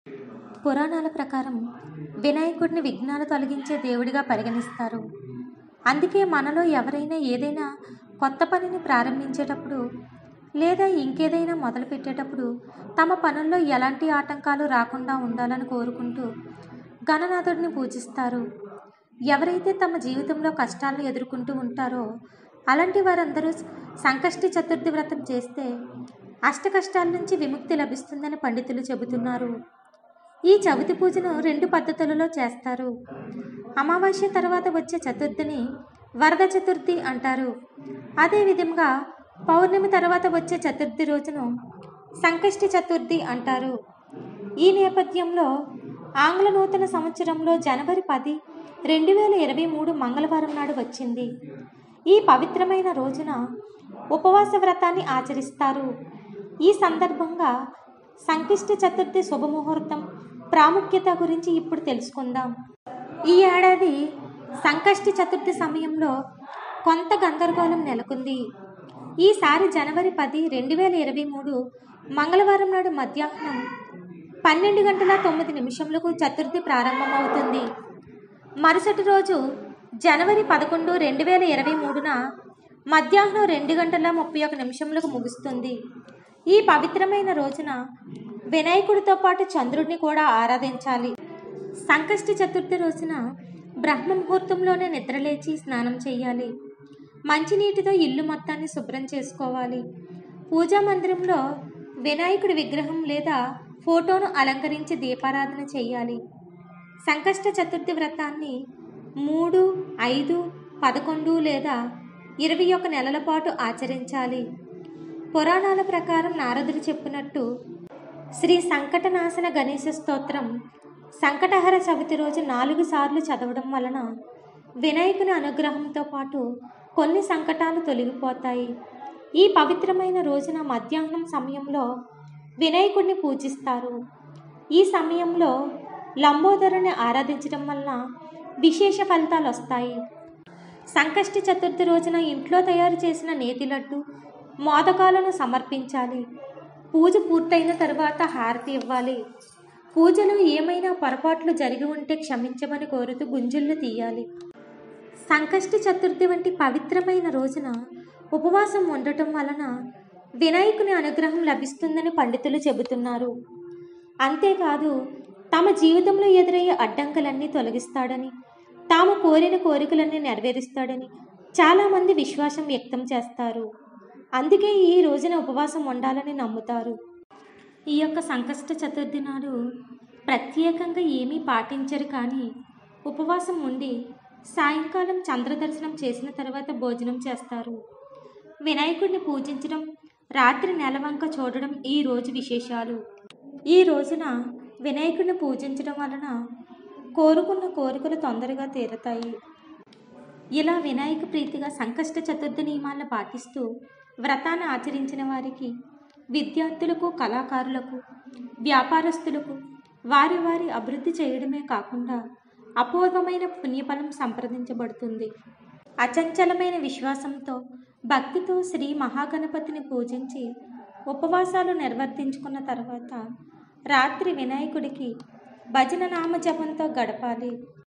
పురాణాల ప్రకారం వినాయకుడిని విఘ్నాలు తొలగించే దేవుడిగా పరిగణిస్తారు అందుకే మనలో ఎవరైనా ఏదైనా కొత్త పనిని ప్రారంభించేటప్పుడు లేదా ఇంకేదైనా మొదలు పెట్టేటప్పుడు తమ పనుల్లో ఎలాంటి ఆటంకాలు రాకుండా ఉండాలని కోరుకుంటూ గణనాథుడిని పూజిస్తారు ఎవరైతే తమ జీవితంలో కష్టాలను ఎదుర్కొంటూ ఉంటారో అలాంటి వారందరూ సంకష్టి చతుర్థి వ్రతం చేస్తే అష్ట కష్టాల నుంచి విముక్తి లభిస్తుందని పండితులు చెబుతున్నారు ఈ చవితి పూజను రెండు పద్ధతులలో చేస్తారు అమావాస్య తర్వాత వచ్చే చతుర్థిని వరద చతుర్థి అంటారు అదేవిధంగా పౌర్ణమి తర్వాత వచ్చే చతుర్థి రోజును సంకష్టి చతుర్థి అంటారు ఈ నేపథ్యంలో ఆంగ్ల నూతన సంవత్సరంలో జనవరి పది రెండు వేల ఇరవై మూడు మంగళవారం నాడు వచ్చింది ఈ పవిత్రమైన రోజున ఉపవాస వ్రతాన్ని ఆచరిస్తారు ఈ సందర్భంగా సంకిష్టి చతుర్థి శుభముహూర్తం ప్రాముఖ్యత గురించి ఇప్పుడు తెలుసుకుందాం ఈ ఏడాది సంకష్టి చతుర్థి సమయంలో కొంత గందరగోళం నెలకొంది ఈసారి జనవరి పది రెండు వేల ఇరవై మూడు మంగళవారం నాడు మధ్యాహ్నం పన్నెండు గంటల తొమ్మిది నిమిషములకు చతుర్థి ప్రారంభమవుతుంది మరుసటి రోజు జనవరి పదకొండు రెండు వేల ఇరవై మూడున మధ్యాహ్నం రెండు గంటల ముప్పై ఒక నిమిషములకు ముగుస్తుంది ఈ పవిత్రమైన రోజున వినాయకుడితో పాటు చంద్రుడిని కూడా ఆరాధించాలి సంకష్టి చతుర్థి రోజున బ్రహ్మ ముహూర్తంలోనే నిద్రలేచి స్నానం చేయాలి మంచినీటితో ఇల్లు మొత్తాన్ని శుభ్రం చేసుకోవాలి పూజా మందిరంలో వినాయకుడి విగ్రహం లేదా ఫోటోను అలంకరించి దీపారాధన చేయాలి సంకష్ట చతుర్థి వ్రతాన్ని మూడు ఐదు పదకొండు లేదా ఇరవై ఒక నెలల పాటు ఆచరించాలి పురాణాల ప్రకారం నారదుడు చెప్పినట్టు శ్రీ సంకటనాశన గణేశ స్తోత్రం సంకటహర చవితి రోజు నాలుగు సార్లు చదవడం వలన వినాయకుని అనుగ్రహంతో పాటు కొన్ని సంకటాలు తొలగిపోతాయి ఈ పవిత్రమైన రోజున మధ్యాహ్నం సమయంలో వినాయకుడిని పూజిస్తారు ఈ సమయంలో లంబోదరుని ఆరాధించడం వలన విశేష ఫలితాలు వస్తాయి సంకష్టి చతుర్థి రోజున ఇంట్లో తయారు చేసిన నేతి లడ్డు మోదకాలను సమర్పించాలి పూజ పూర్తయిన తర్వాత హారతి ఇవ్వాలి పూజలో ఏమైనా పొరపాట్లు జరిగి ఉంటే క్షమించమని కోరుతూ గుంజుళ్ళు తీయాలి సంకష్టి చతుర్థి వంటి పవిత్రమైన రోజున ఉపవాసం ఉండటం వలన వినాయకుని అనుగ్రహం లభిస్తుందని పండితులు చెబుతున్నారు అంతేకాదు తమ జీవితంలో ఎదురయ్యే అడ్డంకులన్నీ తొలగిస్తాడని తాము కోరిన కోరికలన్నీ నెరవేరుస్తాడని చాలామంది విశ్వాసం వ్యక్తం చేస్తారు అందుకే ఈ రోజున ఉపవాసం ఉండాలని నమ్ముతారు ఈ యొక్క సంకష్ట చతుర్థి నాడు ప్రత్యేకంగా ఏమీ పాటించరు కానీ ఉపవాసం ఉండి సాయంకాలం చంద్రదర్శనం చేసిన తర్వాత భోజనం చేస్తారు వినాయకుడిని పూజించడం రాత్రి నెలవంక చూడడం ఈ రోజు విశేషాలు ఈ రోజున వినాయకుడిని పూజించడం వలన కోరుకున్న కోరికలు తొందరగా తీరతాయి ఇలా వినాయక ప్రీతిగా సంకష్ట చతుర్థి నియమాలను పాటిస్తూ వ్రతాన్ని ఆచరించిన వారికి విద్యార్థులకు కళాకారులకు వ్యాపారస్తులకు వారి వారి అభివృద్ధి చేయడమే కాకుండా అపూర్వమైన పుణ్యఫలం సంప్రదించబడుతుంది అచంచలమైన విశ్వాసంతో భక్తితో శ్రీ మహాగణపతిని పూజించి ఉపవాసాలు నిర్వర్తించుకున్న తర్వాత రాత్రి వినాయకుడికి భజన నామజపంతో గడపాలి